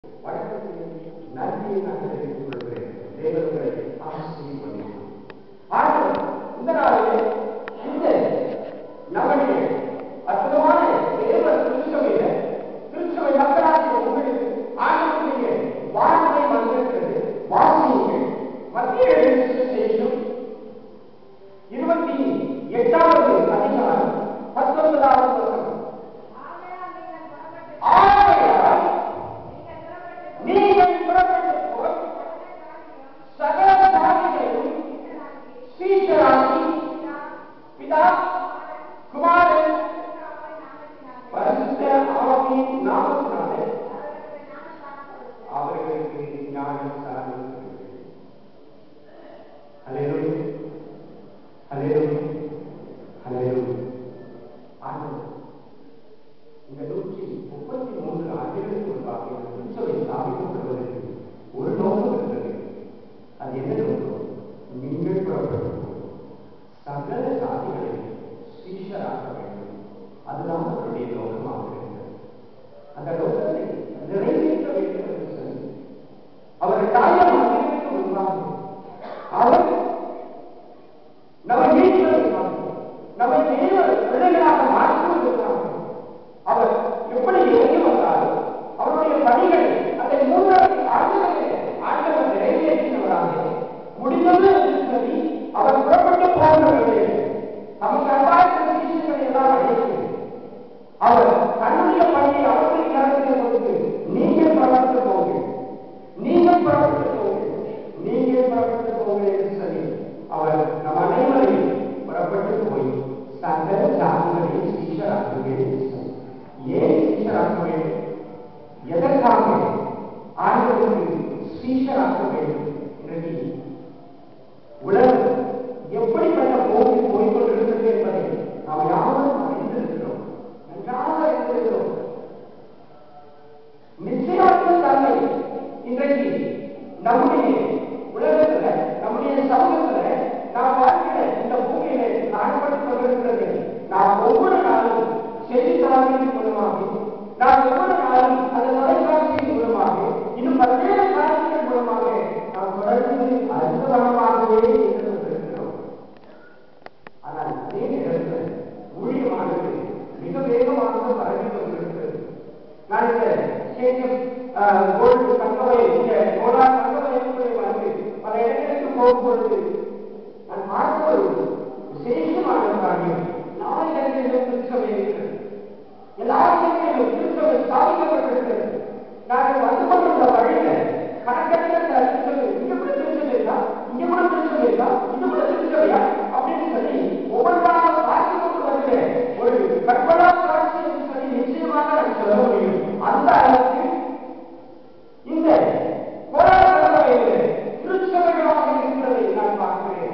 வணக்கத்தை நன்றியை நான் தெரிவித்துக் கொள்கிறேன் தேவர்களை ஆசீர்வதிக்கும் ஆண்டவர் இந்த நாளிலே இந்த நம்முடைய அற்புதமான தேவ திருச்சபையில திருச்சபை மக்களாகிய உங்களுக்கு ஆண்டவருடைய வாழ்க்கை வந்திருக்கிறது வாசியுங்கள் மத்திய எழுத்து செய்யும் இருபத்தி எட்டாவது அதிகாரம் பத்தொன்பதாவது வசனம் ஆகையால் நீங்கள் புறப்பட்டு போய் சகல ஜாதிகளையும் சீஷராகி பிதா குமாரன் பரிசுத்த ஆவியின் நாமத்தினாலே அவர்களுக்கு ஞானம் சார்ந்து ஹalleluya ஹalleluya ஹalleluya ஆண்டவர் இந்த நூற்றி முப்பத்தி மூன்று ஆண்டுகளுக்கு முன்பாக இந்த திருச்சபை ஸ்தாபிக்கப்படுவதற்கு ஒரு நோக்கம் இருக்கிறது அது என்ன நோக்கம் நீங்கள் புறப்பட்டு சகல சாதிகளை சீஷராக்க வேண்டும் அதுதான் அவருடைய நோக்கமாக இருக்கிறது அந்த நோக்கத்தை நிறைவேற்ற வேண்டும் என்று சொல்லி அவர் தாயார் மனிதனுக்கு முன்பாக அவர் நம்மை மீட்பதற்காக நம்மை தேவ பிள்ளைகளாக மாற்றுவதற்காக அவர் எப்படி இறங்கி வந்தார் அவருடைய பணிகளை அந்த மூன்றாவது ஆண்டுகளை ஆண்டவர் நிறைவேற்றினவராக முடிந்தது என்று சொல்லி அவர் புறப்பட்டு போகிற வேளையில் நமக்கு அன்பார்ந்த சீசர்களை எல்லாம் அழைத்து அவர் தன்னுடைய பணியை அவருடைய கருத்தில் கொடுத்து நீங்கள் புறப்பட்டு போங்கள் நீங்கள் புறப்பட்டு போங்கள் நீங்கள் புறப்பட்டு போங்கள் என்று சொல்லி அவர் நம் அனைவரையும் புறப்பட்டு போய் சகல ஜாதிகளையும் சீஷராக்க வேண்டும் ஏன் சீஷராக்க வேண்டும் எதற்காக ஆண்டவருக்கு சீஷராக்க வேண்டும் இன்றைக்கு உலகம் எப்படிப்பட்ட போக்கில் போய்கொண்டிருக்கிறது என்பதை நாம் யாரும் அறிந்திருக்கிறோம் நன்றாக அறிந்திருக்கிறோம் நிச்சயமற்ற தன்மை இன்றைக்கு நம்முடைய உலகத்துல நம்முடைய சமூகத்துல நாம் வாழ்கிற இந்த பூமியில காணப்பட்டுக் கொண்டிருக்கிறது நாம் ஒவ்வொரு நாளும் செய்தித்தாளின் மூலமாக நாம் ஒவ்வொரு நாளும் அந்த தொலைக்காட்சியின் மூலமாக இன்னும் பல்வேறு காட்சிகள் மூலமாக நாம் தொடர்ந்து அற்புதமாகவே இருந்து கொண்டிருக்கிறோம் ஆனால் அதே நேரத்தில் ஊழியமானது மிக வேகமாக பரவி கொண்டிருக்கிறது நான் இந்த ஸ்டேடியம் கோல்டு தங்கவை இந்த கோலா தங்கவை என்பதை வந்து பல இடங்களுக்கு போகும்பொழுது நான் பார்த்த ஒரு விசேஷமான காரியம் எல்லா இடங்களிலும் திருச்சபை இருக்கிறது எல்லா இடங்களிலும் திருச்சபை ஸ்தாபிக்கப்பட்டிருக்கிறது நாங்கள் வந்து கொண்டிருந்த வழியில கணக்கற்ற திருச்சபை இங்க கூட திருச்சபை இருக்கா இங்க கூட திருச்சபை இருக்கா இங்க கூட திருச்சபையா அப்படின்னு சொல்லி ஒவ்வொன்றாக பார்த்து கொண்டு வருகிற ஒரு கற்பனா காட்சி என்று சொல்லி நிச்சயமாக நான் சொல்ல முடியும் அந்த அளவுக்கு இந்த போராட்டங்களில் திருச்சபைகளாக இருக்கிறதை நான் பார்க்கிறேன்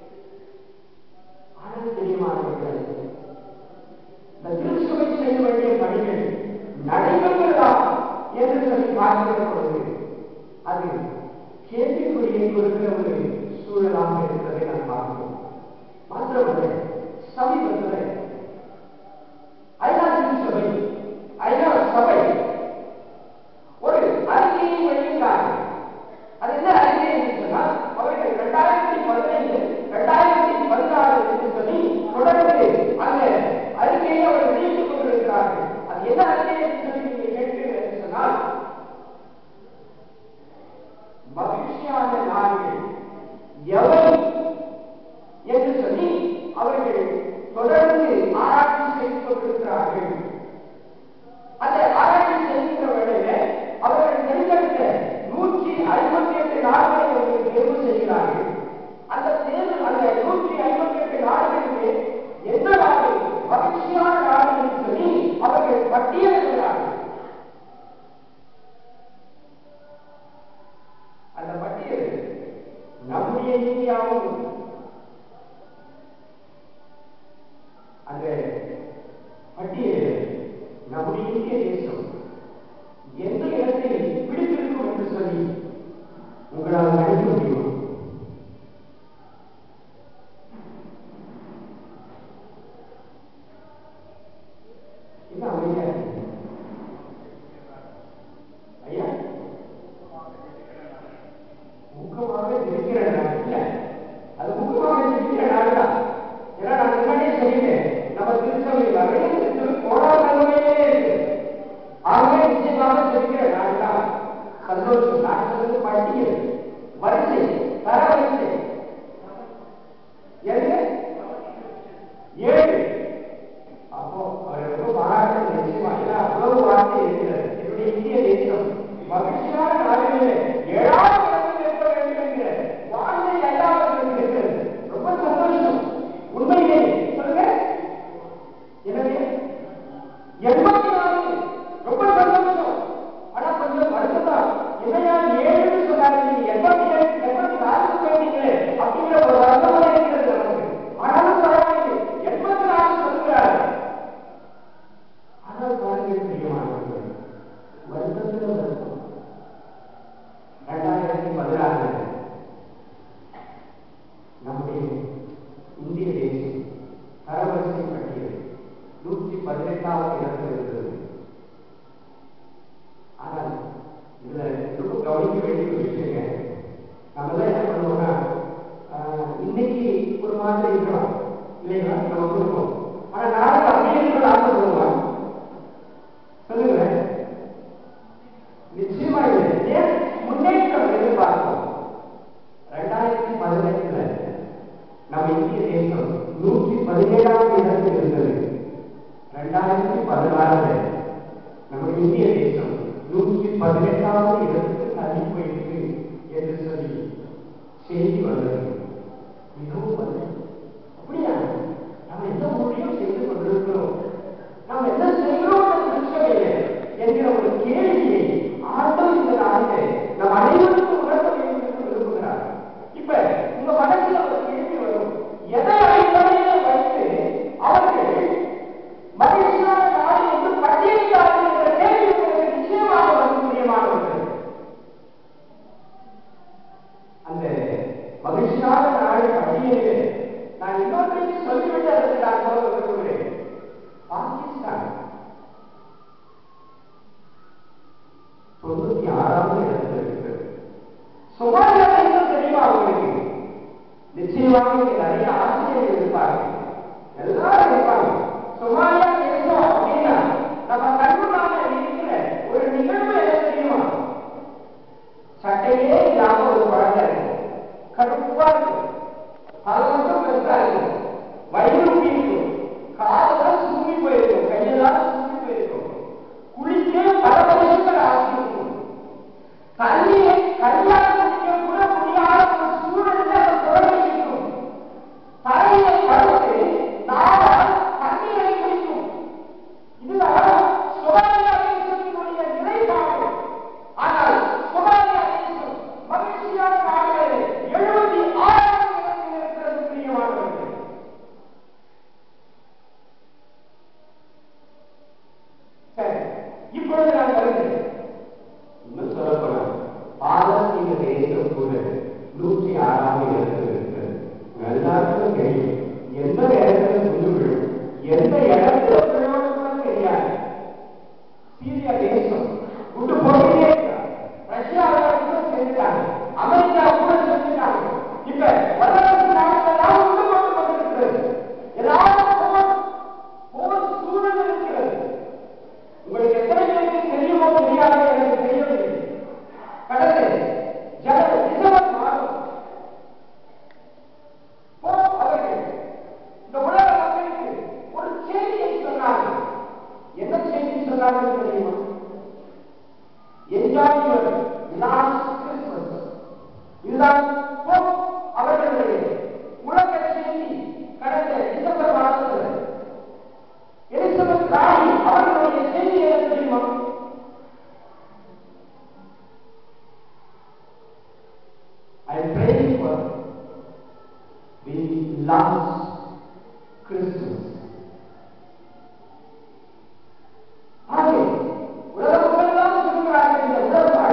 ஆனால் தெரியுமானவர்களே இந்த திருச்சபை செய்ய வேண்டிய பணிகள் நடைபெறுகிறதா என்று சொல்லி பார்க்கிற பொழுது அது கேள்விக்குறியை கொடுக்கிற ஒரு சூழலாக இருக்கிறதை நான் பார்க்கிறோம் மாத்திரமல்ல சமீபத்தில் ஐநா திருச்சபை ஐநா சபை ஒரு அறிக்கையை வெளியிட்டார்கள் அது என்ன அறிக்கை என்று சொன்னால் அவர்கள் இரண்டாயிரத்தி பதினைந்து இரண்டாயிரத்தி பதினாறு என்று சொல்லி தொடர்ந்து அந்த அறிக்கையை அவர்கள் வெளியிட்டுக் கொண்டிருக்கிறார்கள் அது என்ன அறிக்கை என்று சொல்லி நீங்கள் கேட்கிறீர்கள் என்று சொன்னால் மகிழ்ச்சியான நாடுகள் எவை என்று சொல்லி அவர்கள் தொடர்ந்து ஆராய்ச்சி செய்து கொண்டிருக்கிறார்கள் அந்த ஆராய்ச்சி செய்கின்ற வேளையில அவர்கள் தேர்ந்தெடுத்த நூற்றி ஐம்பத்தி எட்டு நாடுகளை அவர்கள் தேர்வு செய்கிறார்கள் அந்த தேர்வு அந்த நூற்றி ஐம்பத்தி எட்டு நாடுகளுக்கு எந்த நாடு மகிழ்ச்சியான நாடு என்று சொல்லி அவர்கள் பட்டியலிடுகிறார்கள் அந்த பட்டியல் நம்முடைய இந்தியாவும் அந்த பட்டியல் நம்முடைய இந்திய தேசம் எந்த இடத்தில் பிடித்திருக்கும் என்று சொல்லி உங்களால் கணிக்க முடியுமா என்ன அமைதியா இருக்கு? ஐயா வந்து பட்டியல் வரிசை தரவரிசை எது ஏழு அப்போ அவருக்கு பாராட்டு நிச்சயமா ஏன்னா அவ்வளவு வார்த்தை இருக்கிறது என்னுடைய இந்திய தேசம் மகிழ்ச்சியான நாடுகளில் ஏழாவது இடத்தில் இருக்க வேண்டும் என்கிற வார்த்தை ஐந்தாவது இருக்கிறது ரொம்ப சந்தோஷம் உண்மையிலே சொல்லுங்க எனவே எண்பத்தி நாலு ரொம்ப சந்தோஷம் ஆனா கொஞ்சம் வருத்தம் என்னையா ஏழுன்னு சொன்னாங்க நீங்க எண்பத்தி ஏழு எண்பத்தி நாலு போயிட்டீங்களே அப்படிங்கிற ஒரு வருத்தம் இருக்கிறது நமக்கு ஆனாலும் பரவாயில்லை எண்பத்தி நாலு சொல்லுகிறார் ஆனால் பாருங்கள் பிரியமானவர்கள் வருத்தத்தில் வருத்தம் ரெண்டாயிரத்தி பதினாறு நம்முடைய இந்திய தேசம் தரவரிசை பட்டியல் நூற்றி பதினெட்டாவது இடத்தில் இருக்கிறது ஆனால் இதுல ரொம்ப கவனிக்க வேண்டிய ஒரு விஷயங்க நம்ம எல்லாம் என்ன பண்ணுவோம்னா ஆஹ், இன்னைக்கு ஒரு மாதிரி இருக்கலாம் இல்லைங்களா நம்ம கொடுப்போம் ஆனா நாளைக்கு அப்படியே இருக்கிற ஆசைப்படுவோம் சொல்லுங்களேன் நிச்சயமா இல்லை ஏன் முன்னேற்றம் எதிர்பார்ப்போம் ரெண்டாயிரத்தி பதினெட்டுல நம்ம இந்திய தேசம் நூற்றி பதினேழாவது இடத்தில் இருந்தது ரெண்டாயிரத்தி பதினாறுல நம்ம இந்திய தேசம் நூற்றி பதினெட்டாவது இடத்துக்கு தள்ளி போயிருக்கு என்று சொல்லி செய்தி வந்தது மிகவும் வந்தது அப்படியா நம்ம எந்த ஊழியம் செய்து கொண்டிருக்கிறோம் நாம் என்ன செய்கிறோம் என்ற விஷயமில்லை என்கிற ஒரு கேள்வியை ஆண்டவர் இந்த நாளிலே நம் அனைவருக்கும் உணர்த்த வேண்டும் என்று விரும்புகிறார் இப்ப உங்க மனசுல ஒரு கேள்வி வரும் எதை அடிப்படையில் வைத்து அவர்கள் மகிழ்ச்சியான நாடு என்று பட்டியலிட்டார்கள் என்ற கேள்வி உங்களுக்கு நிச்சயமாக வரும் பிரியமானவர்கள் அந்த மகிழ்ச்சியான நாடு பட்டியலில் நான் இன்னொன்றையும் சொல்லிவிட்டு அதற்கு நான் சொல்ல விரும்புகிறேன் பாகிஸ்தான் தொண்ணூத்தி ஆறாவது இடத்துல இருக்கிறது சொமாலியா தேசம் தெரியுமா உங்களுக்கு நிச்சயமாக இங்க நிறைய ஆசிரியர்கள் இருப்பாங்க எல்லாரும் இருப்பாங்க சொமாலியா தேசம் அப்படின்னா நம்ம கண்முன்னால இருக்கிற ஒரு நிகழ்வு என்ன தெரியுமா சட்டையே இல்லாம ஒரு குழந்தை இருக்கும் கடுப்பா இருக்கும் அது மட்டும் பெருசா இருக்கும் வயிறு இருக்கும் காலெல்லாம் சூங்கி போயிருக்கும் கையெல்லாம் சூங்கி போயிருக்கும் குளிக்க பல வருஷங்கள் ஆகியிருக்கும் தண்ணியை கையால் குடிக்க கூட முடியாத ஒரு சூழலில் அந்த குழந்தை இருக்கும் தரையை படுத்து நாளால் தண்ணீரை குடிக்கும் இதுதான் சோமாலியா தேசத்தினுடைய நிலைப்பாடு ஆனால் சோமாலியா தேசம் மகிழ்ச்சியான நாடுகளில் எழுபத்தி ஆறாவது இடத்தில் இருக்கிறது பிரியமானவர்கள் சரி இப்பொழுது நான் வருகிறேன் இன்னும் சொல்லப்போனால் பாலஸ்தீன தேசம் கூட நூற்றி ஆறாம் இடத்தில் இருக்கிறது எல்லாருக்கும் தெரியும் எந்த இடத்துல குண்டு விழும் எந்த இடத்துல விழும் கூட தெரியாது சீரியா தேசம் குண்டு போட்டுட்டே இருக்காங்க ரஷ்யாவை கூட செஞ்சுட்டாங்க அமெரிக்கா கூட செஞ்சுட்டாங்க இப்ப வல்லரசு நாடுகள் குண்டு போட்டு கொண்டிருக்கிறது ஏதாவது போர் போர் சூழல் இருக்கிறது உங்களுக்கு எத்தனை பேருக்கு தெரியுமோ தெரியாது எனக்கு தெரியவில்லை கடந்த ஜன டிசம்பர் மாதம் போப் அவர்கள் இந்த உலக மக்களுக்கு ஒரு செய்தியை சொன்னார்கள் என்ன செய்தி சொன்னார்கள் தெரியுமா என்ஜாய் யுவர் லாஸ்ட் கிறிஸ்மஸ் இதுதான் போப் அவர்களுடைய உலக செய்தி கடந்த டிசம்பர் மாதத்தில் எலிசபெத் ராணி அவர்களுடைய செய்தி என்ன தெரியுமா I pray for the last Christmas. ஆகவே உலகம் எல்லாம் சொல்கிறார்கள் இந்த உடன்பாடு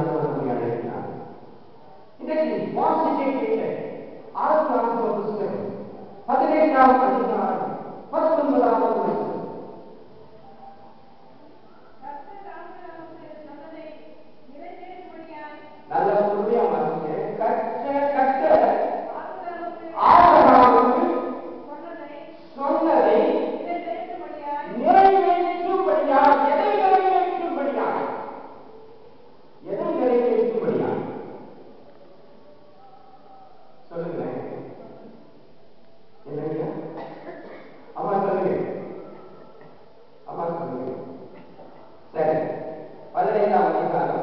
ஆண்டவர் நம்மை அழைக்கிறார் இன்றைக்கு வாசிக்க கேட்ட ஆறு ஆண்டு புஸ்தகம் பதினேழாம் அதிகாரம் பத்தொன்பதாம் வசனம் நல்ல பொறுமையா வாசிங்க கற்ற கற்ற ஆபராமுக்கு சொன்னதை நிறைவேற்றும்படியா எதை நிறைவேற்றும்படியா எதை நிறைவேற்றும்படியா சொல்லுங்களேன் என்னங்க அம்மா சொல்லுங்க அம்மா சொல்லுங்க சரி பதினைந்தாம் அதிகாரம்